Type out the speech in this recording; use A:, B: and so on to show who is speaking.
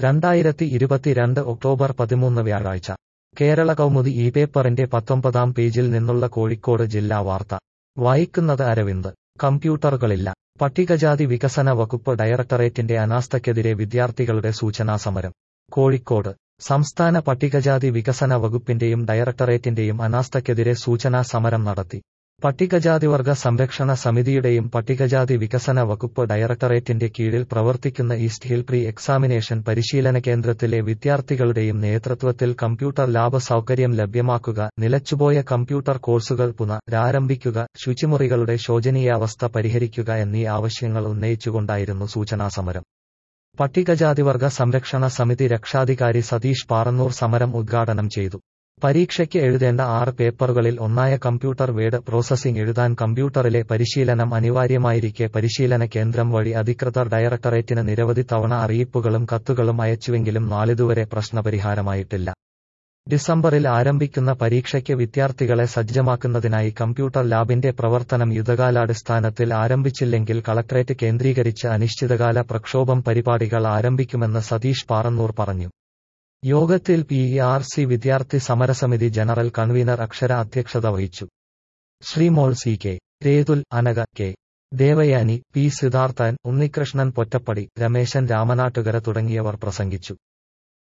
A: രണ്ടായിരത്തി ഇരുപത്തിരണ്ട് ഒക്ടോബർ പതിമൂന്ന് വ്യാഴാഴ്ച കേരള കൗമുദി ഈ പേപ്പറിന്റെ പത്തൊമ്പതാം പേജിൽ നിന്നുള്ള കോഴിക്കോട് ജില്ലാ വാർത്ത വായിക്കുന്നത് അരവിന്ദ് കമ്പ്യൂട്ടറുകളില്ല പട്ടികജാതി വികസന വകുപ്പ് ഡയറക്ടറേറ്റിന്റെ അനാസ്ഥയ്ക്കെതിരെ വിദ്യാർത്ഥികളുടെ സൂചനാ സമരം കോഴിക്കോട് സംസ്ഥാന പട്ടികജാതി വികസന വകുപ്പിന്റെയും ഡയറക്ടറേറ്റിന്റെയും അനാസ്ഥയ്ക്കെതിരെ സൂചനാ സമരം നടത്തി പട്ടികജാതിവർഗ സംരക്ഷണ സമിതിയുടെയും പട്ടികജാതി വികസന വകുപ്പ് ഡയറക്ടറേറ്റിന്റെ കീഴിൽ പ്രവർത്തിക്കുന്ന ഈസ്റ്റ് ഹിൽ പ്രീ എക്സാമിനേഷൻ പരിശീലന കേന്ദ്രത്തിലെ വിദ്യാർത്ഥികളുടെയും നേതൃത്വത്തിൽ കമ്പ്യൂട്ടർ ലാബ് സൗകര്യം ലഭ്യമാക്കുക നിലച്ചുപോയ കമ്പ്യൂട്ടർ കോഴ്സുകൾ പുനരാരംഭിക്കുക ശുചിമുറികളുടെ ശോചനീയാവസ്ഥ പരിഹരിക്കുക എന്നീ ആവശ്യങ്ങൾ ഉന്നയിച്ചുകൊണ്ടായിരുന്നു സൂചനാ സമരം പട്ടികജാതിവർഗ സംരക്ഷണ സമിതി രക്ഷാധികാരി സതീഷ് പാറന്നൂർ സമരം ഉദ്ഘാടനം ചെയ്തു പരീക്ഷയ്ക്ക് എഴുതേണ്ട ആറ് പേപ്പറുകളിൽ ഒന്നായ കമ്പ്യൂട്ടർ വേഡ് പ്രോസസ്സിംഗ് എഴുതാൻ കമ്പ്യൂട്ടറിലെ പരിശീലനം അനിവാര്യമായിരിക്കെ പരിശീലന കേന്ദ്രം വഴി അധികൃതർ ഡയറക്ടറേറ്റിന് നിരവധി തവണ അറിയിപ്പുകളും കത്തുകളും അയച്ചുവെങ്കിലും നാളിതുവരെ പ്രശ്നപരിഹാരമായിട്ടില്ല ഡിസംബറിൽ ആരംഭിക്കുന്ന പരീക്ഷയ്ക്ക് വിദ്യാർത്ഥികളെ സജ്ജമാക്കുന്നതിനായി കമ്പ്യൂട്ടർ ലാബിന്റെ പ്രവർത്തനം യുദ്ധകാലാടിസ്ഥാനത്തിൽ ആരംഭിച്ചില്ലെങ്കിൽ കളക്ടറേറ്റ് കേന്ദ്രീകരിച്ച് അനിശ്ചിതകാല പ്രക്ഷോഭം പരിപാടികൾ ആരംഭിക്കുമെന്ന് സതീഷ് പാറന്നൂർ പറഞ്ഞു യോഗത്തിൽ പി ആർ സി വിദ്യാർത്ഥി സമരസമിതി ജനറൽ കൺവീനർ അക്ഷര അധ്യക്ഷത വഹിച്ചു Sreemol C K Rethul Anaka K Devayani P Siddharthan Unnikrishnan Pottappadi Rameshan Ramanattukara തുടങ്ങിയവർ പ്രസംഗിച്ചു